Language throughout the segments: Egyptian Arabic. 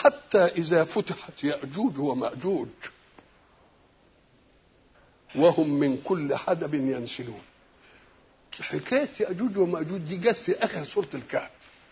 حتى إذا فتحت يأجوج ومأجوج وهم من كل حدب ينسلون حكاية يأجوج ومأجوج دي جت في آخر سورة الكهف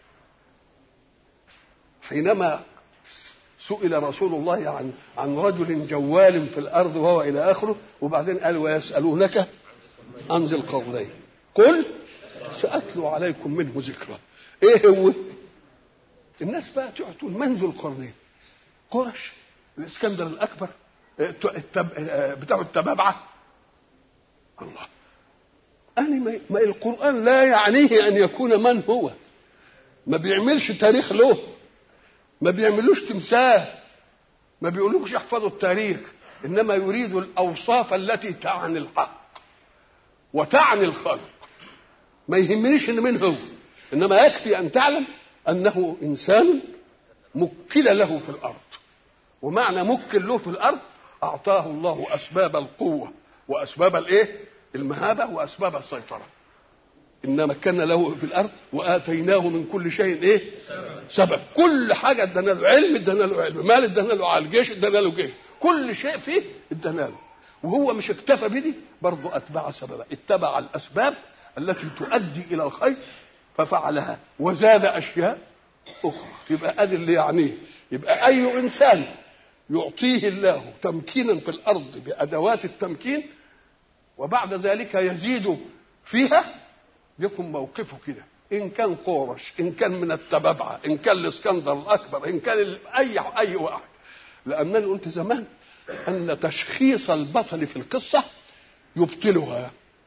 حينما سئل رسول الله عن عن رجل جوال في الارض وهو الى اخره وبعدين قال ويسالونك عن ذي القرنين قل ساتلو عليكم منه ذكرى ايه هو الناس بقى تقعد تقول من ذو القرنين قرش الاسكندر الاكبر التب... بتاع التبابعه الله أنا ما القرآن لا يعنيه أن يكون من هو ما بيعملش تاريخ له ما بيعملوش تمثال ما بيقولوش احفظوا التاريخ انما يريد الاوصاف التي تعني الحق وتعني الخلق ما يهمنيش ان من هو انما يكفي ان تعلم انه انسان مكل له في الارض ومعنى مكل له في الارض اعطاه الله اسباب القوه واسباب الايه المهابه واسباب السيطره انما كان له في الارض واتيناه من كل شيء ايه سبب كل حاجه ادانا له علم ادانا له علم مال ادانا له على الجيش ادانا له جيش كل شيء فيه ادانا له وهو مش اكتفى بدي برضه اتبع سببا اتبع الاسباب التي تؤدي الى الخير ففعلها وزاد اشياء اخرى يبقى ادي اللي يعنيه يبقى اي انسان يعطيه الله تمكينا في الارض بادوات التمكين وبعد ذلك يزيد فيها يكون موقفه كده ان كان قورش ان كان من التبابعه ان كان الاسكندر الاكبر ان كان اي اي واحد لانني قلت زمان ان تشخيص البطل في القصه يبطلها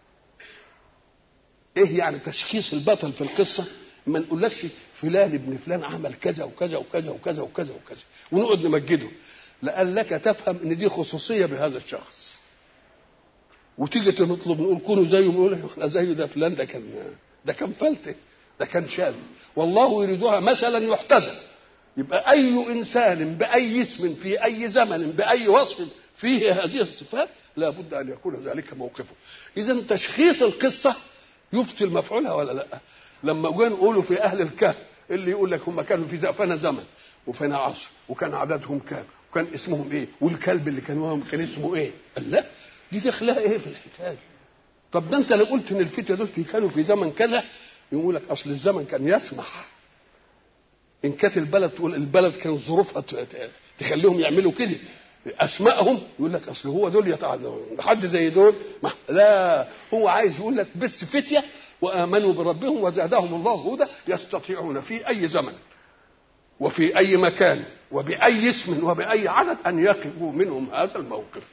ايه يعني تشخيص البطل في القصه ما نقولكش فلان ابن فلان عمل كذا وكذا وكذا وكذا وكذا وكذا ونقعد نمجده لعلك تفهم ان دي خصوصيه بهذا الشخص وتيجي نطلب نقول كونوا زيه نقول احنا زيه ده فلان ده كان ده كان فلته ده كان شاذ والله يريدها مثلا يحتذى يبقى اي انسان باي اسم في اي زمن باي وصف فيه هذه الصفات لا بد ان يكون ذلك موقفه اذا تشخيص القصه يبطل مفعولها ولا لا لما جاء نقولوا في اهل الكهف اللي يقول لك هم كانوا في فنا زمن وفنا عصر وكان عددهم كام وكان اسمهم ايه والكلب اللي كان وهم كان اسمه ايه قال لا دي دخلها ايه في الحكايه طب ده انت لو قلت ان الفتيه دول في كانوا في زمن كذا يقول لك اصل الزمن كان يسمح ان كانت البلد تقول البلد كان ظروفها تخليهم يعملوا كده اسمائهم يقول لك اصل هو دول يتعلمون حد زي دول لا هو عايز يقول لك بس فتيه وامنوا بربهم وزادهم الله هدى يستطيعون في اي زمن وفي اي مكان وباي اسم وباي عدد ان يقفوا منهم هذا الموقف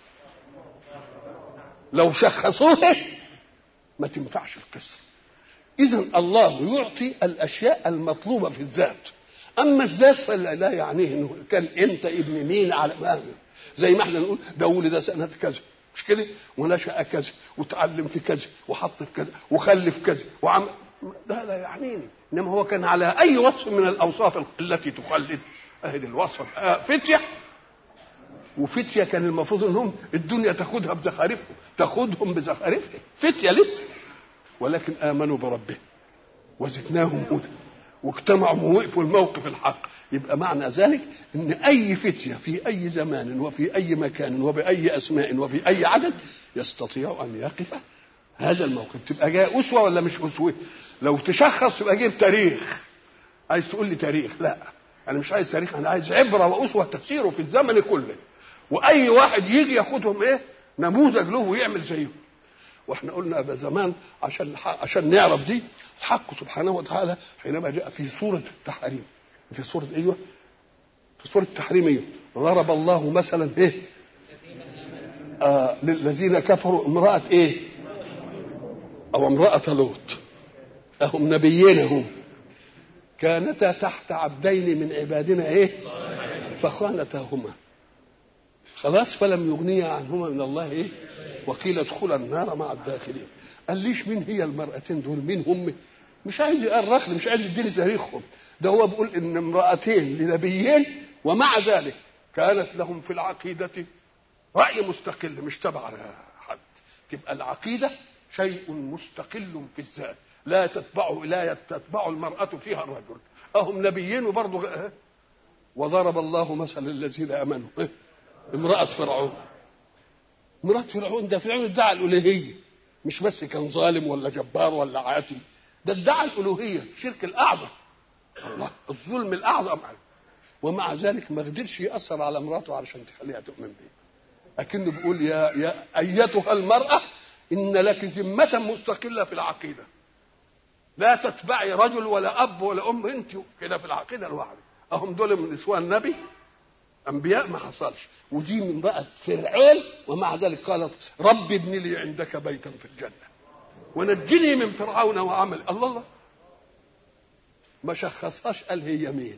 لو شخصوه ما تنفعش القصه اذا الله يعطي الاشياء المطلوبه في الذات اما الذات فلا لا يعنيه انه كان انت ابن مين على ما زي ما احنا نقول ده ولد سنه كذا مش كده ونشا كذا وتعلم في كذا وحط في كذا وخلف كذا وعمل ده لا يعنيني انما هو كان على اي وصف من الاوصاف التي تخلد اهي الوصف آه فتيه وفتيه كان المفروض انهم الدنيا تاخدها بزخارفهم تاخدهم بزخارفهم فتيه لسه ولكن امنوا بربهم وزدناهم هدى واجتمعوا ووقفوا الموقف الحق يبقى معنى ذلك ان اي فتيه في اي زمان وفي اي مكان وباي اسماء وفي اي عدد يستطيع ان يقف هذا الموقف تبقى جاي اسوه ولا مش اسوه لو تشخص يبقى جايب تاريخ عايز تقول لي تاريخ لا انا مش عايز تاريخ انا عايز عبره واسوه تسيره في الزمن كله واي واحد يجي ياخدهم ايه نموذج له ويعمل زيهم واحنا قلنا زمان عشان عشان نعرف دي الحق سبحانه وتعالى حينما جاء في سوره التحريم في سوره ايوه في سوره التحريم ايوه ضرب الله مثلا ايه آه للذين كفروا امراه ايه او امراه لوط اهم نبيين هم كانتا تحت عبدين من عبادنا ايه فخانتاهما خلاص فلم يغنيا عنهما من الله ايه وقيل ادخلا النار مع الداخلين قال ليش مين هي المرأتين دول مين هم مش عايز يأرخ مش عايز يديني تاريخهم ده هو بيقول ان امرأتين لنبيين ومع ذلك كانت لهم في العقيدة رأي مستقل مش تبع حد تبقى العقيدة شيء مستقل في الذات لا تتبعه لا تتبع المرأة فيها الرجل أهم نبيين وبرضه وضرب الله مثل الذين امنوا إيه؟ امراه فرعون امراه فرعون ده فرعون ادعى الالوهيه مش بس كان ظالم ولا جبار ولا عاتل ده ادعى الالوهيه الشرك الاعظم الله الظلم الاعظم ومع ذلك ما قدرش ياثر على مراته علشان تخليها تؤمن به لكنه بيقول يا يا ايتها المراه ان لك ذمه مستقله في العقيده لا تتبعي رجل ولا اب ولا ام انت كده في العقيده لوحدك اهم دول من نسوان النبي انبياء ما حصلش ودي من امراه فرعون ومع ذلك قالت رب ابن لي عندك بيتا في الجنه ونجني من فرعون وعمل الله الله ما شخصهاش قال هي مين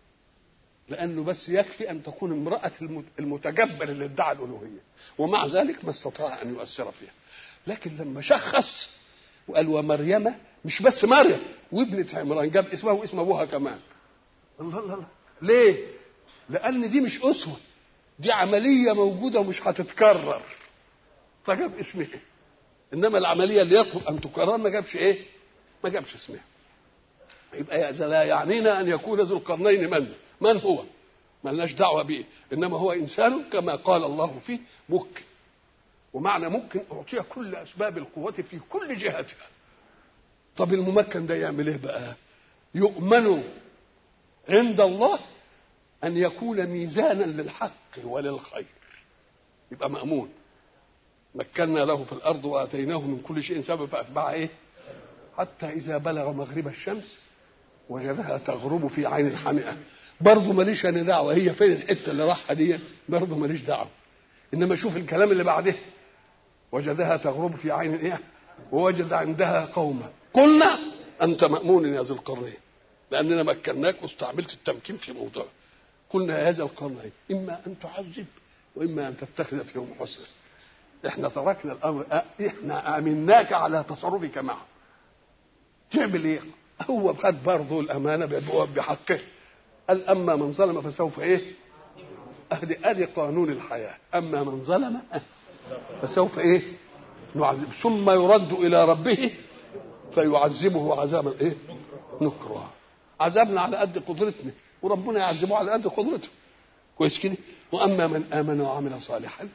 لانه بس يكفي ان تكون امراه المتجبر اللي ادعى الالوهيه ومع ذلك ما استطاع ان يؤثر فيها لكن لما شخص وقال ومريم مش بس مريم وابنة عمران جاب اسمها واسم ابوها كمان الله الله الله ليه؟ لان دي مش اسوه دي عمليه موجوده ومش هتتكرر فجاب اسمها انما العمليه اللي يطلب ان تكرر ما جابش ايه؟ ما جابش اسمها يبقى لا يعنينا ان يكون ذو القرنين من؟ من هو؟ ما لناش دعوه به انما هو انسان كما قال الله فيه ممكن ومعنى ممكن اعطيها كل اسباب القوه في كل جهتها طب الممكن ده يعمل ايه بقى يؤمن عند الله ان يكون ميزانا للحق وللخير يبقى مامون مكنا له في الارض واتيناه من كل شيء سبب فاتبع ايه حتى اذا بلغ مغرب الشمس وجدها تغرب في عين حمئه برضه ماليش انا دعوه هي فين الحته اللي راحها دي برضه ماليش دعوه انما شوف الكلام اللي بعده وجدها تغرب في عين ايه ووجد عندها قوما قلنا انت مامون يا ذي القرنين لاننا مكناك واستعملت التمكين في موضوع قلنا يا ذا القرنين اما ان تعذب واما ان تتخذ فيهم حسنا احنا تركنا الامر احنا امناك على تصرفك معه تعمل ايه هو خد برضه الامانه بحقه قال اما من ظلم فسوف ايه ادي ادي قانون الحياه اما من ظلم فسوف ايه نعذب ثم يرد الى ربه فيعذبه عذابا ايه نكرا عذابنا على قد قدرتنا وربنا يعذبه على قد قدرته كويس كده واما من امن وعمل صالحا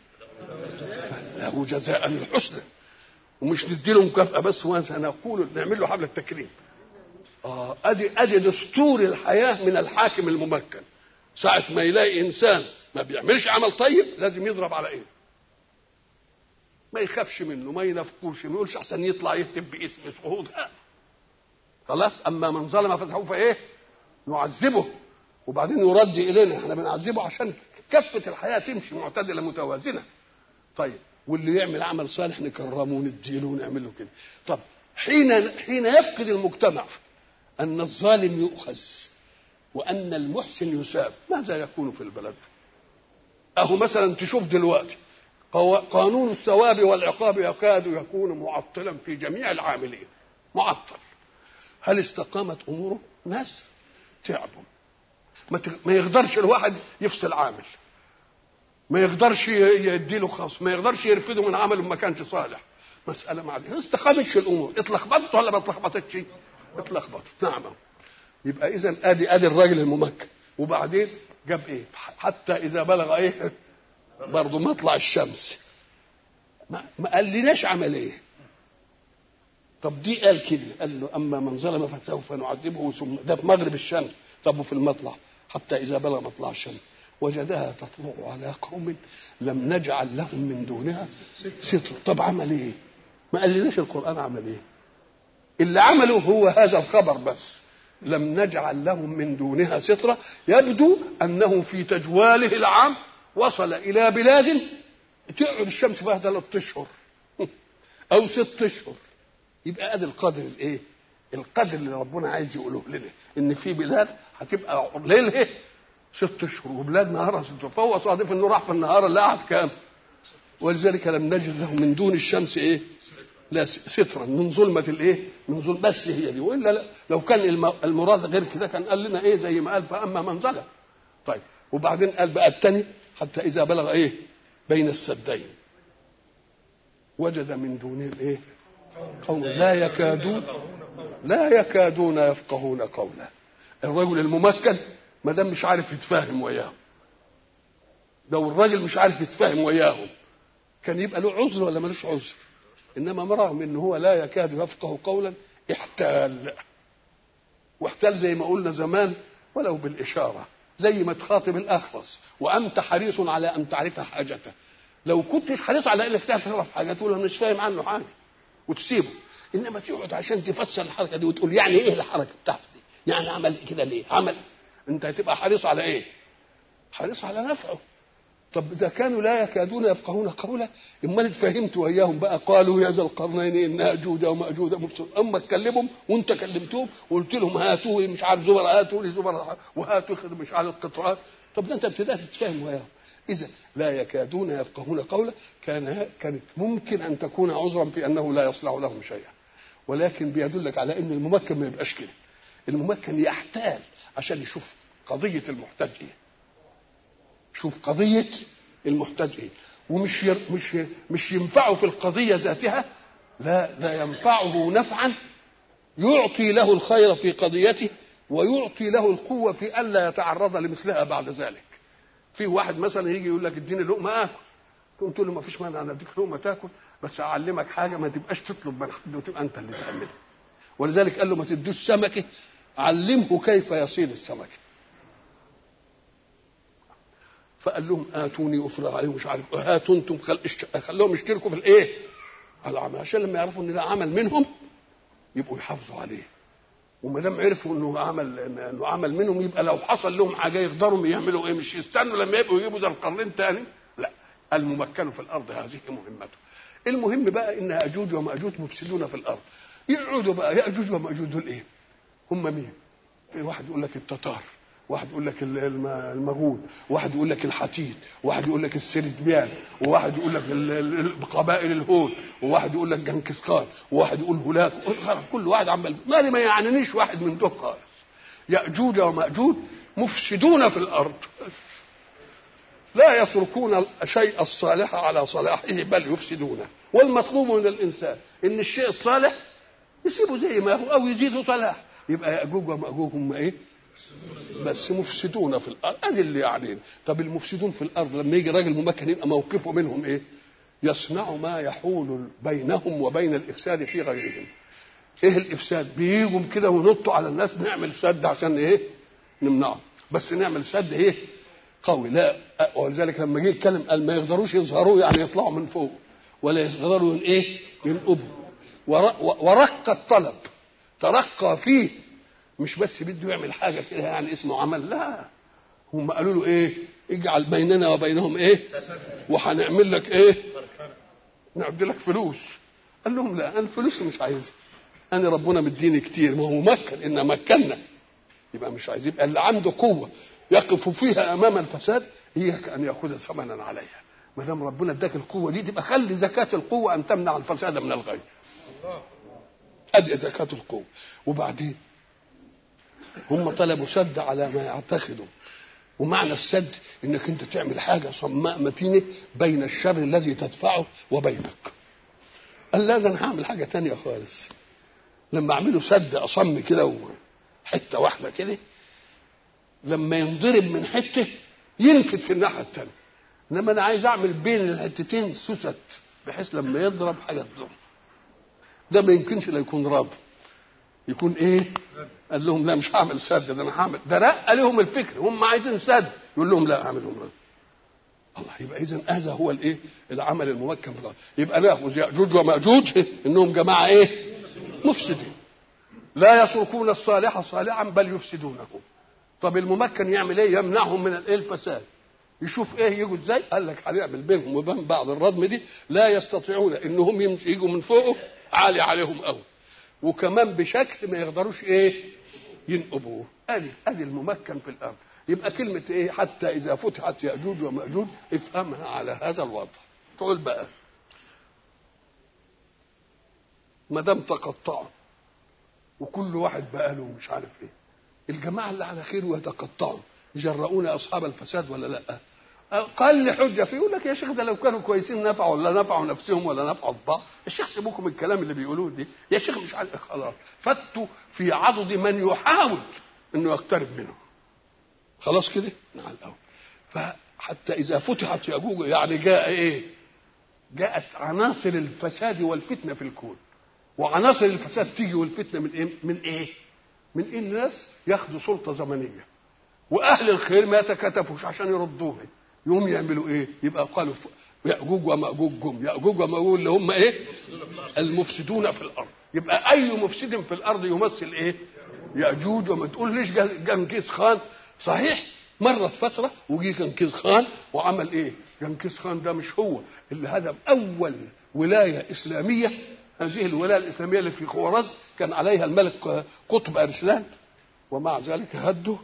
له جزاء الحسنى ومش نديله مكافاه بس وسنقول نعمل له حفله تكريم اه ادي ادي دستور الحياه من الحاكم الممكن ساعه ما يلاقي انسان ما بيعملش عمل طيب لازم يضرب على ايه ما يخافش منه ما ينافقوش ما يقولش احسن يطلع يكتب باسم صعود خلاص اما من ظلم فسوف ايه نعذبه وبعدين يرد الينا احنا بنعذبه عشان كفه الحياه تمشي معتدله متوازنه طيب واللي يعمل عمل صالح نكرمه ونديله ونعمل له كده طب حين حين يفقد المجتمع ان الظالم يؤخذ وان المحسن يساب ماذا يكون في البلد اهو مثلا تشوف دلوقتي قانون الثواب والعقاب يكاد يكون معطلا في جميع العاملين معطل هل استقامت اموره ناس تعبوا ما يقدرش الواحد يفصل عامل ما يقدرش يدي له خاص ما يقدرش يرفده من عمله ما كانش صالح مسألة معلش استقامتش الأمور اتلخبطت ولا ما اتلخبطتش اتلخبطت نعم يبقى إذا أدي أدي الراجل الممكن وبعدين جاب إيه حتى إذا بلغ إيه برضه مطلع الشمس ما, ما قالناش عمل ايه طب دي قال كده قال له اما من ظلم فسوف نعذبه ثم ده في مغرب الشمس طب وفي المطلع حتى اذا بلغ مطلع الشمس وجدها تطلع على قوم لم نجعل لهم من دونها ستر طب عمل ايه ما قالناش القران عمل ايه اللي عمله هو هذا الخبر بس لم نجعل لهم من دونها سترة يبدو أنه في تجواله العام وصل إلى بلاد تقعد الشمس فيها ثلاث أشهر أو ست أشهر يبقى ادي القدر الايه؟ القدر اللي ربنا عايز يقوله لنا ان في بلاد هتبقى ليلها ست اشهر وبلاد نهارها ست فهو صادف انه راح في النهار اللي قعد كام؟ ولذلك لم نجد له من دون الشمس ايه؟ لا سترا من ظلمة الايه؟ من ظلمة بس هي دي والا لا لو كان المراد غير كده كان قال لنا ايه زي ما قال فاما من ظلم. طيب وبعدين قال بقى الثاني حتى اذا بلغ ايه؟ بين السدين وجد من دونه الايه؟ قوم لا يكادون لا يكادون يفقهون قولا الرجل الممكن ما دام مش عارف يتفاهم وياهم لو الراجل مش عارف يتفاهم وياهم كان يبقى له عذر ولا ملوش عذر انما رغم ان هو لا يكاد يفقه قولا احتال واحتال زي ما قلنا زمان ولو بالاشاره زي ما تخاطب الاخرس وانت حريص على ان تعرف حاجته لو كنت حريص على انك تعرف حاجه تقول انا مش فاهم عنه حاجه وتسيبه انما تقعد عشان تفسر الحركه دي وتقول يعني ايه الحركه بتاعته دي يعني عمل كده ليه عمل انت هتبقى حريص على ايه حريص على نفعه طب اذا كانوا لا يكادون يفقهون قولا امال اتفهمت وياهم بقى قالوا يا ذا القرنين ان اجوج وماجوج مفسدون اما تكلمهم وانت كلمتهم وقلت لهم هاتوا مش عارف زبر هاتوا لي زبر وهاتوا مش عارف قطرات طب ده انت ابتدات تتفاهم وياهم اذا لا يكادون يفقهون قولا كان كانت ممكن ان تكون عذرا في انه لا يصلح لهم شيئا ولكن بيدلك على ان الممكن ما يبقاش كده الممكن يحتال عشان يشوف قضيه المحتاج ايه شوف قضيه المحتاج ايه ومش ير... مش مش ينفعه في القضيه ذاتها لا لا ينفعه نفعا يعطي له الخير في قضيته ويعطي له القوه في الا يتعرض لمثلها بعد ذلك في واحد مثلا يجي يقول لك اديني لقمه اكل تقوم تقول له ما فيش مانع انا اديك لقمه تاكل بس اعلمك حاجه ما تبقاش تطلب من حد وتبقى انت اللي تعملها ولذلك قال له ما تدوش سمكه علمه كيف يصيد السمكه فقال لهم اتوني افرغ عليهم مش عارف هاتوا انتم خل... خلوهم يشتركوا في الايه؟ العمل عشان لما يعرفوا ان ده عمل منهم يبقوا يحافظوا عليه وما دام عرفوا انه عمل انه عمل منهم يبقى لو حصل لهم حاجه يقدروا يعملوا ايه مش يستنوا لما يبقوا يجيبوا ذا القرنين تاني لا الممكن في الارض هذه مهمته المهم بقى ان اجوج وماجوج مفسدون في الارض يقعدوا بقى ياجوج وماجوج دول ايه؟ هم مين؟ واحد يقول لك التتار واحد يقول لك المغول واحد يقول لك الحتيت واحد يقول لك السردبيان وواحد يقول لك قبائل الهود وواحد يقول لك جنكيز خان وواحد يقول هولاك كل واحد عمال ما ما يعنينيش واحد من دول خالص ياجوج وماجوج مفسدون في الارض لا يتركون الشيء الصالح على صلاحه بل يفسدونه والمطلوب من الانسان ان الشيء الصالح يسيبه زي ما هو او يزيده صلاح يبقى ياجوج وماجوج هم ايه؟ بس مفسدون في الارض ادي اللي يعني طب المفسدون في الارض لما يجي راجل ممكن يبقى موقفه منهم ايه يصنع ما يحول بينهم وبين الافساد في غيرهم ايه الافساد بيجوا كده ونطوا على الناس نعمل سد عشان ايه نمنعه بس نعمل سد ايه قوي لا ولذلك لما جه يتكلم قال ما يقدروش يظهروا يعني يطلعوا من فوق ولا يقدروا ايه ينقبوا ورق الطلب ترقى فيه مش بس بده يعمل حاجه كده يعني اسمه عمل لا هم قالوا له ايه اجعل بيننا وبينهم ايه وهنعمل لك ايه نعمل لك فلوس قال لهم لا انا فلوس مش عايزها انا ربنا مديني كتير ما هو مكن ان مكنا يبقى مش عايز يبقى اللي عنده قوه يقف فيها امام الفساد اياك ان ياخذ ثمنا عليها ما دام ربنا اداك القوه دي تبقى خلي زكاه القوه ان تمنع الفساد من الغير ادي زكاه القوه وبعدين هم طلبوا سد على ما يعتقدوا ومعنى السد انك انت تعمل حاجه صماء متينه بين الشر الذي تدفعه وبينك قال لا ده انا هعمل حاجه تانية خالص لما اعمله سد اصم كده حته واحده كده لما ينضرب من حته ينفد في الناحيه الثانيه انما انا عايز اعمل بين الحتتين سوست بحيث لما يضرب حاجه تضر ده ما يمكنش لا يكون راضي يكون ايه قال لهم لا مش هعمل سد ده انا هعمل ده رق لهم الفكر هم عايزين سد يقول لهم لا اعملهم رد الله يبقى اذا هذا هو الايه العمل الممكن في الارض يبقى ناخذ ياجوج وماجوج انهم جماعه ايه مفسدين لا يتركون الصالح صالحا بل يفسدونه طب الممكن يعمل ايه يمنعهم من الايه الفساد يشوف ايه يجوا ازاي قال لك هنعمل بينهم وبين بعض الردم دي لا يستطيعون انهم يجوا من فوقه عالي عليهم قوي وكمان بشكل ما يقدروش ايه ينقبوه ادي ادي الممكن في الارض يبقى كلمه ايه حتى اذا فتحت ياجوج وماجوج افهمها على هذا الوضع تقول بقى ما دام تقطعوا وكل واحد بقى له مش عارف ايه الجماعه اللي على خير ويتقطعوا يجرؤون اصحاب الفساد ولا لا قال لي حجه فيه يقول لك يا شيخ ده لو كانوا كويسين نفعوا ولا نفعوا نفسهم ولا نفعوا بعض الشيخ سيبوكم من الكلام اللي بيقولوه دي يا شيخ مش عارف خلاص فتوا في عضد من يحاول انه يقترب منهم خلاص كده مع الاول فحتى اذا فتحت ياجوج يعني جاء ايه جاءت عناصر الفساد والفتنه في الكون وعناصر الفساد تيجي والفتنه من ايه من ايه من ان الناس ياخدوا سلطه زمنيه واهل الخير ما يتكاتفوش عشان يردوها يقوم يعملوا ايه يبقى قالوا ياجوج وماجوج جم ياجوج وماجوج اللي هم ايه المفسدون في الارض يبقى اي مفسد في الارض يمثل ايه ياجوج وما تقول ليش جنكيز خان صحيح مرت فتره وجي جنكيز خان وعمل ايه جنكيز خان ده مش هو اللي هدم اول ولايه اسلاميه هذه الولايه الاسلاميه اللي في خوارزم كان عليها الملك قطب ارسلان ومع ذلك هده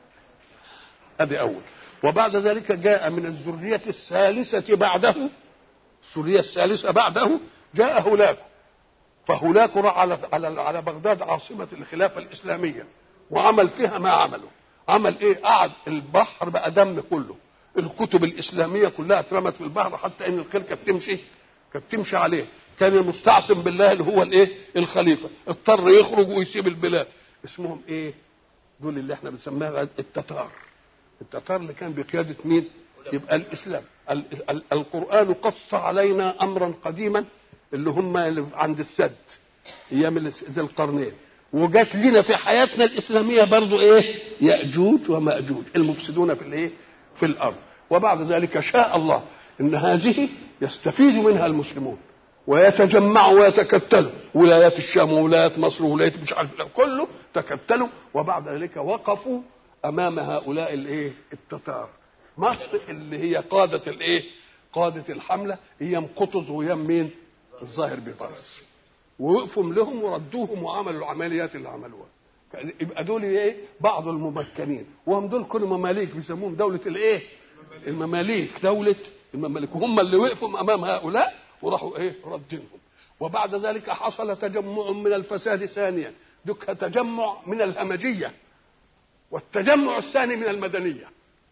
ادي اول وبعد ذلك جاء من الذريه الثالثه بعده الذريه الثالثه بعده جاء هولاكو فهولاكو راح على على على بغداد عاصمه الخلافه الاسلاميه وعمل فيها ما عمله عمل ايه قعد البحر بقى دم كله الكتب الاسلاميه كلها اترمت في البحر حتى ان الخيل كانت تمشي كانت تمشي عليه كان المستعصم بالله اللي هو الايه الخليفه اضطر يخرج ويسيب البلاد اسمهم ايه دول اللي احنا بنسميها التتار التتار اللي كان بقياده مين يبقى الاسلام ال- ال- القران قص علينا امرا قديما اللي هم اللي عند السد ايام ذي القرنين وجات لنا في حياتنا الاسلاميه برضو ايه ياجوج وماجوج المفسدون في الايه في الارض وبعد ذلك شاء الله ان هذه يستفيد منها المسلمون ويتجمعوا ويتكتلوا ولايات الشام وولايات مصر وولايات مش عارف كله تكتلوا وبعد ذلك وقفوا امام هؤلاء الايه التتار مصر اللي هي قاده الايه قاده الحمله ايام قطز وايام مين الظاهر بطرس ووقفوا لهم وردوهم وعملوا العمليات اللي عملوها يبقى دول ايه بعض الممكنين وهم دول كانوا مماليك بيسموهم دوله الايه المماليك دوله المماليك وهم اللي وقفوا امام هؤلاء وراحوا ايه ردينهم وبعد ذلك حصل تجمع من الفساد ثانيا دك تجمع من الهمجيه والتجمع الثاني من المدنيه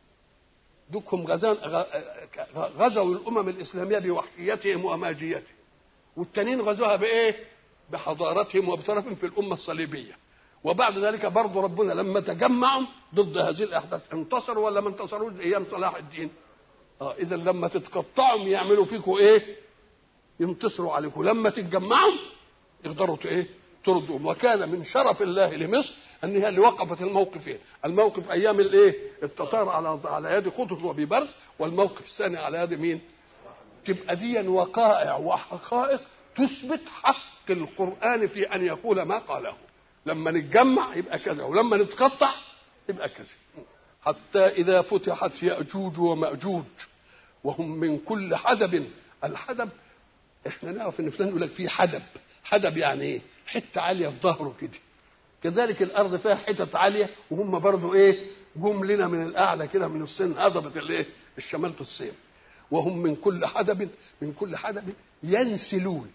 دكهم غزان غزوا الامم الاسلاميه بوحشيتهم وهمجيتهم والتانيين غزوها بايه بحضارتهم وبصرفهم في الامه الصليبيه وبعد ذلك برضه ربنا لما تجمعوا ضد هذه الاحداث انتصروا ولا ما انتصروش ايام صلاح الدين اه اذا لما تتقطعوا يعملوا فيكم ايه ينتصروا عليكم لما تتجمعوا يقدروا ايه تردوا وكان من شرف الله لمصر ان هي اللي وقفت الموقفين الموقف ايام الايه التتار على على يد قطز وبيبرز والموقف الثاني على يد مين تبقى دي وقائع وحقائق تثبت حق القران في ان يقول ما قاله لما نتجمع يبقى كذا ولما نتقطع يبقى كذا حتى اذا فتحت ياجوج وماجوج وهم من كل حدب الحدب احنا نعرف ان فلان يقول لك في حدب حدب يعني ايه حته عاليه في ظهره كده كذلك الارض فيها حتت عاليه وهم برضو ايه جم لنا من الاعلى كده من الصين هضبت الايه الشمال في الصين وهم من كل حدب من كل حدب ينسلون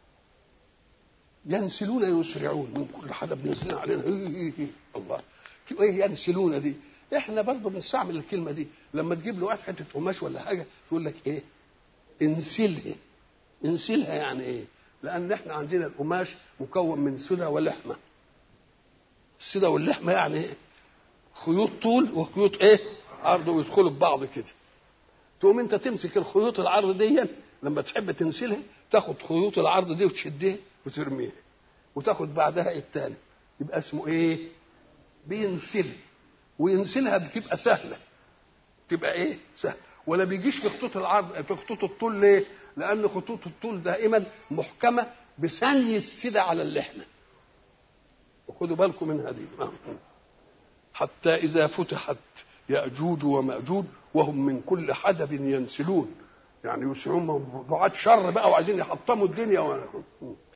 ينسلون يسرعون من كل حدب نازلين علينا الله ايه ينسلون دي احنا برضه بنستعمل الكلمه دي لما تجيب له واحد حته قماش ولا حاجه يقول لك ايه انسلها انسلها يعني ايه لان احنا عندنا القماش مكون من سدى ولحمه السدى واللحمه يعني ايه خيوط طول وخيوط ايه عرض ويدخلوا في بعض كده تقوم انت تمسك الخيوط العرض دي لما تحب تنسلها تاخد خيوط العرض دي وتشدها وترميها وتاخد بعدها التاني يبقى اسمه ايه بينسل وينسلها بتبقى سهله تبقى ايه سهله ولا بيجيش في خطوط العرض في خطوط الطول ليه لان خطوط الطول دائما محكمه بثني السدى على اللحمه وخدوا بالكم من هذه حتى اذا فتحت ياجوج وماجوج وهم من كل حدب ينسلون يعني يسعون دعاة شر بقى وعايزين يحطموا الدنيا و...